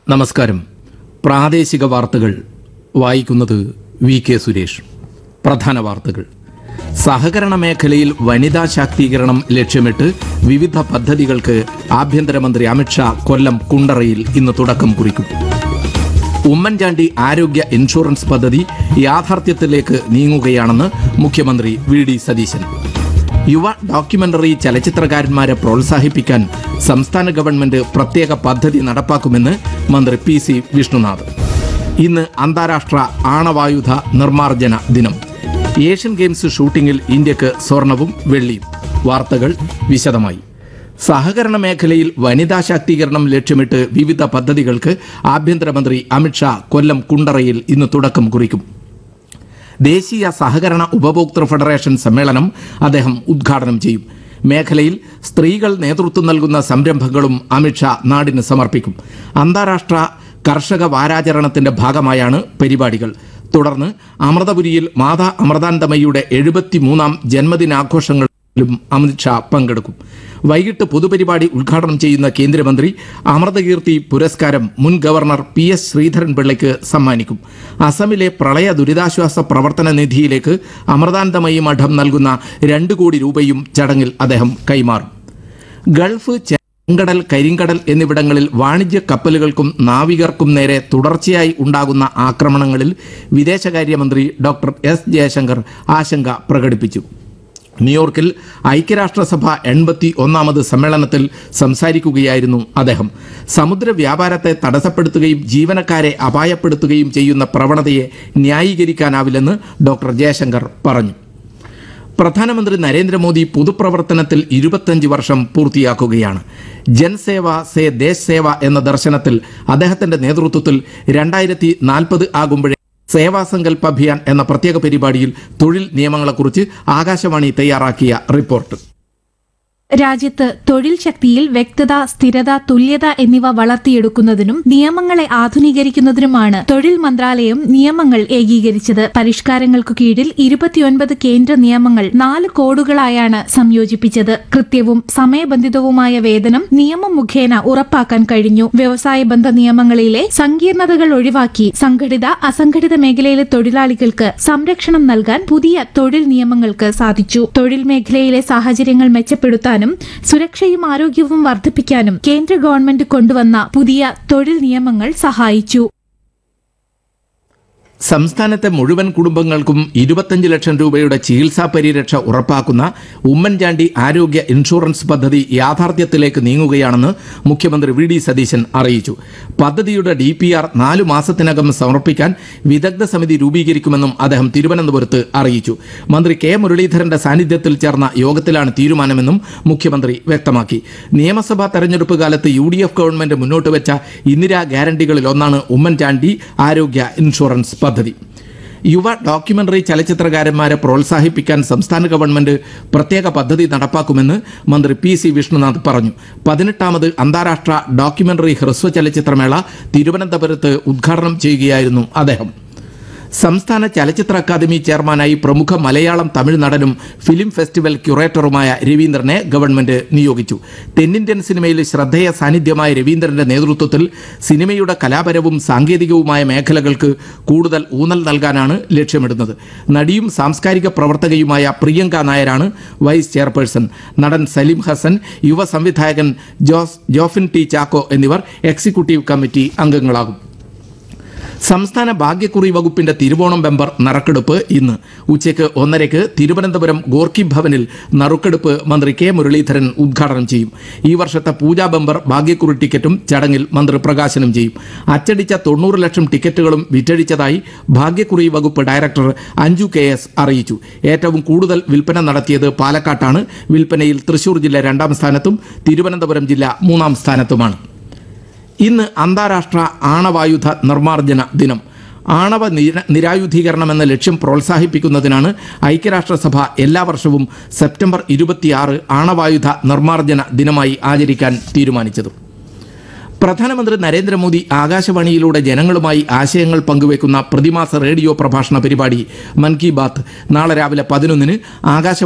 നമസ്കാരം പ്രാദേശിക വാർത്തകൾ വായിക്കുന്നത് വി കെ സുരേഷ് പ്രധാന വാർത്തകൾ സഹകരണ മേഖലയിൽ വനിതാ ശാക്തീകരണം ലക്ഷ്യമിട്ട് വിവിധ പദ്ധതികൾക്ക് ആഭ്യന്തരമന്ത്രി അമിത്ഷാ കൊല്ലം കുണ്ടറയിൽ ഇന്ന് തുടക്കം കുറിക്കും ഉമ്മൻചാണ്ടി ആരോഗ്യ ഇൻഷുറൻസ് പദ്ധതി യാഥാർത്ഥ്യത്തിലേക്ക് നീങ്ങുകയാണെന്ന് മുഖ്യമന്ത്രി വി ഡി സതീശൻ യുവ ഡോക്യുമെന്ററി ചലച്ചിത്രകാരന്മാരെ പ്രോത്സാഹിപ്പിക്കാൻ സംസ്ഥാന ഗവൺമെന്റ് പ്രത്യേക പദ്ധതി നടപ്പാക്കുമെന്ന് മന്ത്രി പി സി വിഷ്ണുനാഥ് ഇന്ന് അന്താരാഷ്ട്ര ആണവായുധ നിർമ്മാർജ്ജന ദിനം ഏഷ്യൻ ഗെയിംസ് ഷൂട്ടിംഗിൽ ഇന്ത്യക്ക് സ്വർണവും വെള്ളിയും വാർത്തകൾ വിശദമായി സഹകരണ മേഖലയിൽ വനിതാ ശാക്തീകരണം ലക്ഷ്യമിട്ട് വിവിധ പദ്ധതികൾക്ക് ആഭ്യന്തരമന്ത്രി അമിത്ഷാ കൊല്ലം കുണ്ടറയിൽ ഇന്ന് തുടക്കം കുറിക്കും ദേശീയ സഹകരണ ഉപഭോക്തൃ ഫെഡറേഷൻ സമ്മേളനം അദ്ദേഹം ഉദ്ഘാടനം ചെയ്യും മേഖലയിൽ സ്ത്രീകൾ നേതൃത്വം നൽകുന്ന സംരംഭങ്ങളും അമിത്ഷാ നാടിന് സമർപ്പിക്കും അന്താരാഷ്ട്ര കർഷക വാരാചരണത്തിന്റെ ഭാഗമായാണ് പരിപാടികൾ തുടർന്ന് അമൃതപുരിയിൽ മാതാ അമൃതാനന്ദമയിയുടെ എഴുപത്തിമൂന്നാം ജന്മദിനാഘോഷങ്ങളിലും അമിത്ഷാ പങ്കെടുക്കും വൈകിട്ട് പൊതുപരിപാടി ഉദ്ഘാടനം ചെയ്യുന്ന കേന്ദ്രമന്ത്രി അമൃതകീർത്തി പുരസ്കാരം മുൻ ഗവർണർ പി എസ് ശ്രീധരൻപിള്ളയ്ക്ക് സമ്മാനിക്കും അസമിലെ പ്രളയ ദുരിതാശ്വാസ പ്രവർത്തന നിധിയിലേക്ക് അമൃതാനന്ദമയി മഠം നൽകുന്ന രണ്ട് കോടി രൂപയും ചടങ്ങിൽ അദ്ദേഹം കൈമാറും ഗൾഫ് ചെങ്കടൽ കരിങ്കടൽ എന്നിവിടങ്ങളിൽ വാണിജ്യ കപ്പലുകൾക്കും നാവികർക്കും നേരെ തുടർച്ചയായി ഉണ്ടാകുന്ന ആക്രമണങ്ങളിൽ വിദേശകാര്യമന്ത്രി ഡോക്ടർ എസ് ജയശങ്കർ ആശങ്ക പ്രകടിപ്പിച്ചു ന്യൂയോർക്കിൽ ഐക്യരാഷ്ട്രസഭ എൺപത്തി ഒന്നാമത് സമ്മേളനത്തിൽ സംസാരിക്കുകയായിരുന്നു അദ്ദേഹം സമുദ്ര വ്യാപാരത്തെ തടസ്സപ്പെടുത്തുകയും ജീവനക്കാരെ അപായപ്പെടുത്തുകയും ചെയ്യുന്ന പ്രവണതയെ ന്യായീകരിക്കാനാവില്ലെന്ന് ഡോക്ടർ ജയശങ്കർ പറഞ്ഞു പ്രധാനമന്ത്രി നരേന്ദ്രമോദി പൊതുപ്രവർത്തനത്തിൽ ഇരുപത്തഞ്ച് വർഷം പൂർത്തിയാക്കുകയാണ് ജൻസേവ സേ ദേശ് സേവ എന്ന ദർശനത്തിൽ അദ്ദേഹത്തിന്റെ നേതൃത്വത്തിൽ രണ്ടായിരത്തി നാൽപ്പത് ആകുമ്പോഴേ സേവാസങ്കൽപ് അഭിയാൻ എന്ന പ്രത്യേക പരിപാടിയിൽ തൊഴിൽ നിയമങ്ങളെക്കുറിച്ച് ആകാശവാണി തയ്യാറാക്കിയ റിപ്പോർട്ട് രാജ്യത്ത് തൊഴിൽ ശക്തിയിൽ വ്യക്തത സ്ഥിരത തുല്യത എന്നിവ വളർത്തിയെടുക്കുന്നതിനും നിയമങ്ങളെ ആധുനീകരിക്കുന്നതിനുമാണ് തൊഴിൽ മന്ത്രാലയം നിയമങ്ങൾ ഏകീകരിച്ചത് പരിഷ്കാരങ്ങൾക്കു കീഴിൽ ഇരുപത്തിയൊൻപത് കേന്ദ്ര നിയമങ്ങൾ നാല് കോഡുകളായാണ് സംയോജിപ്പിച്ചത് കൃത്യവും സമയബന്ധിതവുമായ വേതനം നിയമം മുഖേന ഉറപ്പാക്കാൻ കഴിഞ്ഞു വ്യവസായ ബന്ധ നിയമങ്ങളിലെ സങ്കീർണതകൾ ഒഴിവാക്കി സംഘടിത അസംഘടിത മേഖലയിലെ തൊഴിലാളികൾക്ക് സംരക്ഷണം നൽകാൻ പുതിയ തൊഴിൽ നിയമങ്ങൾക്ക് സാധിച്ചു തൊഴിൽ മേഖലയിലെ സാഹചര്യങ്ങൾ മെച്ചപ്പെടുത്താനും സുരക്ഷയും ആരോഗ്യവും വർദ്ധിപ്പിക്കാനും കേന്ദ്ര ഗവൺമെന്റ് കൊണ്ടുവന്ന പുതിയ തൊഴിൽ നിയമങ്ങൾ സഹായിച്ചു സംസ്ഥാനത്തെ മുഴുവൻ കുടുംബങ്ങൾക്കും ഇരുപത്തഞ്ച് ലക്ഷം രൂപയുടെ ചികിത്സാ പരിരക്ഷ ഉറപ്പാക്കുന്ന ഉമ്മൻചാണ്ടി ആരോഗ്യ ഇൻഷുറൻസ് പദ്ധതി യാഥാർത്ഥ്യത്തിലേക്ക് നീങ്ങുകയാണെന്ന് മുഖ്യമന്ത്രി വി ഡി സതീശൻ അറിയിച്ചു പദ്ധതിയുടെ ഡി പി ആർ നാലു മാസത്തിനകം സമർപ്പിക്കാൻ വിദഗ്ധ സമിതി രൂപീകരിക്കുമെന്നും അദ്ദേഹം തിരുവനന്തപുരത്ത് അറിയിച്ചു മന്ത്രി കെ മുരളീധരന്റെ സാന്നിധ്യത്തിൽ ചേർന്ന യോഗത്തിലാണ് തീരുമാനമെന്നും മുഖ്യമന്ത്രി വ്യക്തമാക്കി നിയമസഭാ തെരഞ്ഞെടുപ്പ് കാലത്ത് യു ഡി എഫ് ഗവൺമെന്റ് മുന്നോട്ട് വെച്ച ഇന്ദിരാ ഗ്യാരണ്ടികളിൽ ഒന്നാണ് ഉമ്മൻചാണ്ടി ആരോഗ്യ ഇൻഷുറൻസ് പദ്ധതി യുവ ഡോക്യുമെന്ററി ചലച്ചിത്രകാരന്മാരെ പ്രോത്സാഹിപ്പിക്കാൻ സംസ്ഥാന ഗവൺമെന്റ് പ്രത്യേക പദ്ധതി നടപ്പാക്കുമെന്ന് മന്ത്രി പി സി വിഷ്ണുനാഥ് പറഞ്ഞു പതിനെട്ടാമത് അന്താരാഷ്ട്ര ഡോക്യുമെന്ററി ഹ്രസ്വ ചലച്ചിത്രമേള തിരുവനന്തപുരത്ത് ഉദ്ഘാടനം ചെയ്യുകയായിരുന്നു അദ്ദേഹം സംസ്ഥാന ചലച്ചിത്ര അക്കാദമി ചെയർമാനായി പ്രമുഖ മലയാളം തമിഴ് നടനും ഫിലിം ഫെസ്റ്റിവൽ ക്യൂറേറ്ററുമായ രവീന്ദ്രനെ ഗവൺമെന്റ് നിയോഗിച്ചു തെന്നിന്ത്യൻ സിനിമയിൽ ശ്രദ്ധേയ സാന്നിധ്യമായ രവീന്ദ്രന്റെ നേതൃത്വത്തിൽ സിനിമയുടെ കലാപരവും സാങ്കേതികവുമായ മേഖലകൾക്ക് കൂടുതൽ ഊന്നൽ നൽകാനാണ് ലക്ഷ്യമിടുന്നത് നടിയും സാംസ്കാരിക പ്രവർത്തകയുമായ പ്രിയങ്ക നായരാണ് വൈസ് ചെയർപേഴ്സൺ നടൻ സലീം ഹസൻ യുവ സംവിധായകൻ ജോസ് ജോഫിൻ ടി ചാക്കോ എന്നിവർ എക്സിക്യൂട്ടീവ് കമ്മിറ്റി അംഗങ്ങളാകും സംസ്ഥാന ഭാഗ്യക്കുറി വകുപ്പിന്റെ തിരുവോണം ബെമ്പർ നറുക്കെടുപ്പ് ഇന്ന് ഉച്ചയ്ക്ക് ഒന്നരയ്ക്ക് തിരുവനന്തപുരം ഗോർക്കി ഭവനിൽ നറുക്കെടുപ്പ് മന്ത്രി കെ മുരളീധരൻ ഉദ്ഘാടനം ചെയ്യും ഈ വർഷത്തെ പൂജാ ബെമ്പർ ഭാഗ്യക്കുറി ടിക്കറ്റും ചടങ്ങിൽ മന്ത്രി പ്രകാശനം ചെയ്യും അച്ചടിച്ച തൊണ്ണൂറ് ലക്ഷം ടിക്കറ്റുകളും വിറ്റഴിച്ചതായി ഭാഗ്യക്കുറി വകുപ്പ് ഡയറക്ടർ അഞ്ജു കെ എസ് അറിയിച്ചു ഏറ്റവും കൂടുതൽ വിൽപ്പന നടത്തിയത് പാലക്കാട്ടാണ് വിൽപ്പനയിൽ തൃശൂർ ജില്ല രണ്ടാം സ്ഥാനത്തും തിരുവനന്തപുരം ജില്ല മൂന്നാം സ്ഥാനത്തുമാണ് ഇന്ന് അന്താരാഷ്ട്ര ആണവായുധ നിർമ്മാർജ്ജന ദിനം ആണവ നിര- നിരായുധീകരണം എന്ന ലക്ഷ്യം പ്രോത്സാഹിപ്പിക്കുന്നതിനാണ് ഐക്യരാഷ്ട്രസഭ എല്ലാ വർഷവും സെപ്റ്റംബർ ഇരുപത്തിയാറ് ആണവായുധ നിർമ്മാർജ്ജന ദിനമായി ആചരിക്കാൻ തീരുമാനിച്ചത് പ്രധാനമന്ത്രി നരേന്ദ്രമോദി ആകാശവാണിയിലൂടെ ജനങ്ങളുമായി ആശയങ്ങൾ പങ്കുവെക്കുന്ന പ്രതിമാസ റേഡിയോ പ്രഭാഷണ പരിപാടി മൻ കി ബാത്ത് നാളെ രാവിലെ പതിനൊന്നിന് ആകാശവാണി